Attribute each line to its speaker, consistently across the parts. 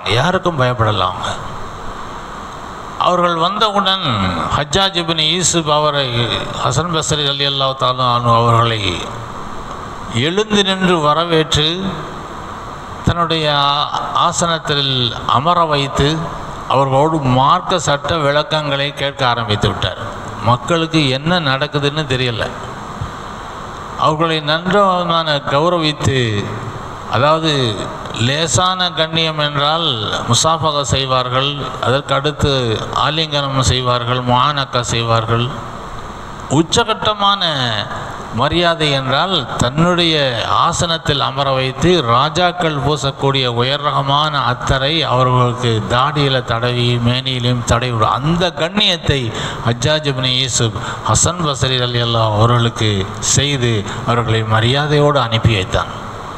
Speaker 1: மாட்டாங்க யாருக்கும் பயப்படலாம் அவங்க அவர்கள் வந்தவுடன் ஹஜ்ஜாஜ் இபின் யூசுப் அவரை ஹசன் பஸ்ரி அலி அல்லா தாலு அவர்களை எழுந்து நின்று வரவேற்று தன்னுடைய ஆ- ஆசனத்தில் அமர வைத்து அவர்களோடு மார்க்க சட்ட விளக்கங்களை கேட்க ஆரம்பித்து விட்டார் மக்களுக்கு என்ன நடக்குதுன்னு தெரியல அவர்களை நன்றான கௌரவித்து அதாவது லேசான கண்ணியம் என்றால் முசாஃபகா செய்வார்கள் அதற்கு அடுத்து ஆலிங்கனம் செய்வார்கள் முஆனக்கா செய்வார்கள் உச்சகட்டமான மரியாதை என்றால் தன்னுடைய ஆசனத்தில் அமர வைத்து ராஜாக்கள் பூசக்கூடிய உயர் ரகமான அத்தரை அவர்களுக்கு தாடியில் தடவி மேனியிலும் தடவி விடும் அந்த கண்ணியத்தை ஹஜ்ஜாஜ் இப்னு யூசுப் ஹசன் பசரி அலி அல்லாஹ் அவர்களுக்கு செய்து அவர்களை மரியாதையோடு அனுப்பி வைத்தான்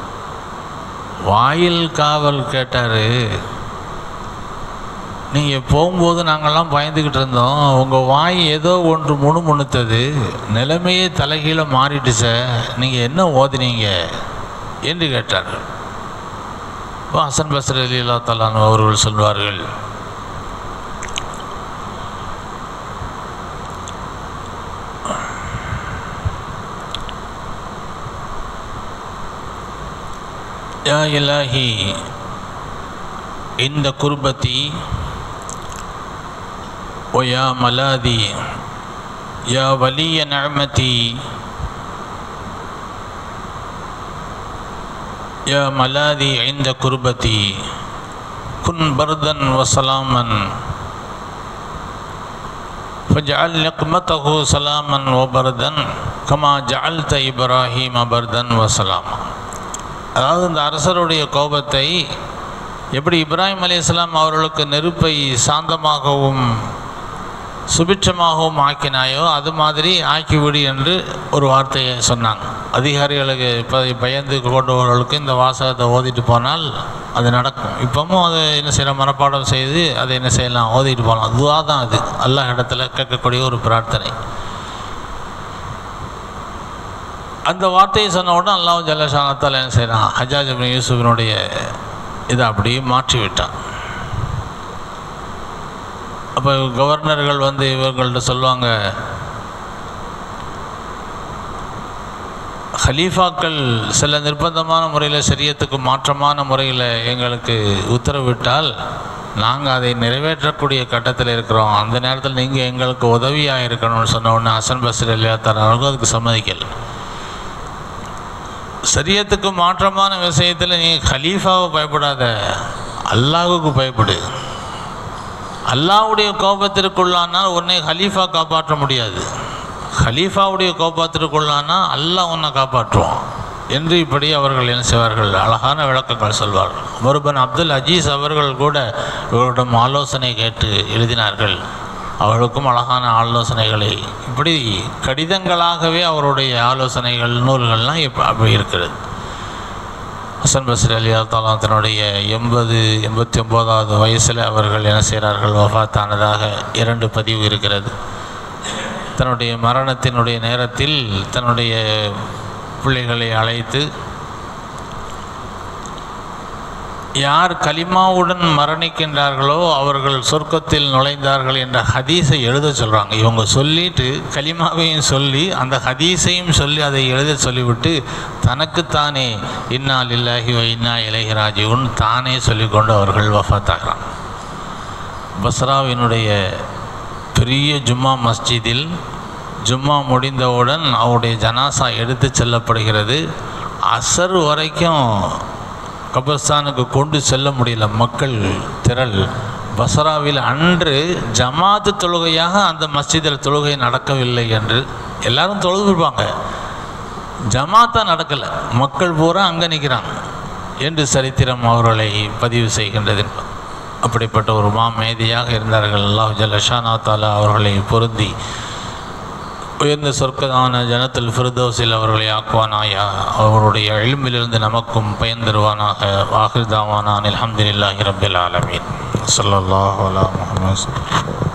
Speaker 1: வாயில் காவல் கேட்டார் நீங்கள் போகும்போது நாங்கள்லாம் பயந்துக்கிட்டு இருந்தோம் உங்கள் வாய் ஏதோ ஒன்று முணுமுணுத்தது நிலைமையே தலைகீழ மாறிட்டு சார் நீங்கள் என்ன ஓதுனீங்க என்று கேட்டார் அப்போ ஹசன் பஸ்ர் அலி அல்லா தலான் அவர்கள் சொல்வார்கள் யா இலாஹி இந்த குர்பத்தி ويا ملاذي يا ولي نعمتي يا ملاذي عند كربتي كن بردا وسلاما فاجعل نقمته سلاما وبردا كما جعلت إبراهيم بردا وسلاما அதாவது இந்த அரசருடைய கோபத்தை எப்படி இப்ராஹிம் அலையாம் அவர்களுக்கு நெருப்பை சாந்தமாகவும் சுபிட்சமாகவும் ஆக்கினாயோ அது மாதிரி ஆக்கிவிடு என்று ஒரு வார்த்தையை சொன்னாங்க அதிகாரிகளுக்கு இப்போ பயந்து கொண்டவர்களுக்கு இந்த வாசகத்தை ஓதிட்டு போனால் அது நடக்கும் இப்போவும் அதை என்ன செய்யலாம் மனப்பாடம் செய்து அதை என்ன செய்யலாம் ஓதிட்டு போகலாம் அதுவாக தான் அது அல்லாஹ் இடத்துல கேட்கக்கூடிய ஒரு பிரார்த்தனை அந்த வார்த்தையை சொன்ன உடனே அல்லாஹ் ஜல்லஷானத்தால் என்ன செய்கிறான் ஹஜாஜ் இப்னு யூசுஃபினுடைய இதை அப்படியே மாற்றி விட்டான் அப்போ கவர்னர்கள் வந்து இவர்கள்ட்ட சொல்லுவாங்க ஹலீஃபாக்கள் சில நிர்பந்தமான முறையில் சரியத்துக்கு மாற்றமான முறையில் எங்களுக்கு உத்தரவிட்டால் நாங்கள் அதை நிறைவேற்றக்கூடிய கட்டத்தில் இருக்கிறோம் அந்த நேரத்தில் நீங்கள் எங்களுக்கு உதவியாக இருக்கணும்னு சொன்ன உடனே ஹசன் பஸ்ரி இல்லையா தரவர்களுக்கும் அதுக்கு சம்மதிக்கல சரியத்துக்கு மாற்றமான விஷயத்தில் நீ ஹலீஃபாவை பயப்படாத அல்லாஹுக்கு பயப்படு அல்லாஹ்வுடைய கோபத்திற்குள்ளானால் உன்னை ஹலீஃபா காப்பாற்ற முடியாது ஹலீஃபாவுடைய கோபத்திற்குள்ளானால் அல்லாஹ் உன்னை காப்பாற்றுவான் என்று இப்படி அவர்கள் என்ன செய்வார்கள் அழகான விளக்கங்கள் சொல்வார்கள் மருபன் அப்துல் அஜீஸ் அவர்கள் கூட இவரிடம் ஆலோசனை கேட்டு எழுதினார்கள் அவர்களுக்கும் அழகான ஆலோசனைகளை இப்படி கடிதங்களாகவே அவருடைய ஆலோசனைகள் நூல்கள்லாம் இப்போ அப்படி இருக்கிறது ஹசன் பஸ்ரி அலி தாலா தன்னுடைய எண்பது எண்பத்தி ஒம்போதாவது வயசில் அவர்கள் என்ன செய்கிறார்கள் வஃபாத்தானதாக இரண்டு பதிவு இருக்கிறது தன்னுடைய மரணத்தினுடைய நேரத்தில் தன்னுடைய பிள்ளைகளை அழைத்து யார் கலிமாவுடன் மரணிக்கின்றார்களோ அவர்கள் சொர்க்கத்தில் நுழைந்தார்கள் என்ற ஹதீஸை எழுத சொல்கிறாங்க இவங்க சொல்லிட்டு கலிமாவையும் சொல்லி அந்த ஹதீஸையும் சொல்லி அதை எழுத சொல்லிவிட்டு தனக்குத்தானே இன்னா லில்லாஹி வ இன்னா இலைஹி ராஜிவுன் தானே சொல்லிக்கொண்டு அவர்கள் வஃபாத்தாகிறாங்க பஸ்ராவினுடைய பெரிய ஜும்மா மஸ்ஜிதில் ஜும்மா முடிந்தவுடன் அவருடைய ஜனாசா எடுத்து செல்லப்படுகிறது அசர் வரைக்கும் கபர்ஸ்தானுக்கு கொண்டு செல்ல முடியல மக்கள் திரள் பசராவில் அன்று ஜமாத்து தொழுகையாக அந்த மஸ்ஜிதில் தொழுகை நடக்கவில்லை என்று எல்லாரும் தொழுதுருப்பாங்க ஜமாத்தா நடக்கலை மக்கள் பூரா அங்கே நிற்கிறாங்க என்று சரித்திரம் அவர்களை பதிவு செய்கின்றது அப்படிப்பட்ட ஒரு மாமேதியாக இருந்தார்கள் அல்லாஹ் ஜல்லஷானா தாலா அவர்களை பொருந்தி உயர்ந்த சொர்க்கதான ஜனத்தில் ஃபிர்தோஸில் அவர்களை ஆக்குவானாயா அவருடைய எலும்பிலிருந்து நமக்கும் பயன் தருவானாக வாஹிர்தாவானான் அலமதுல்லாஹி ரபில் ஆலமீன் ஸல்லல்லாஹு அலா முஹம்மது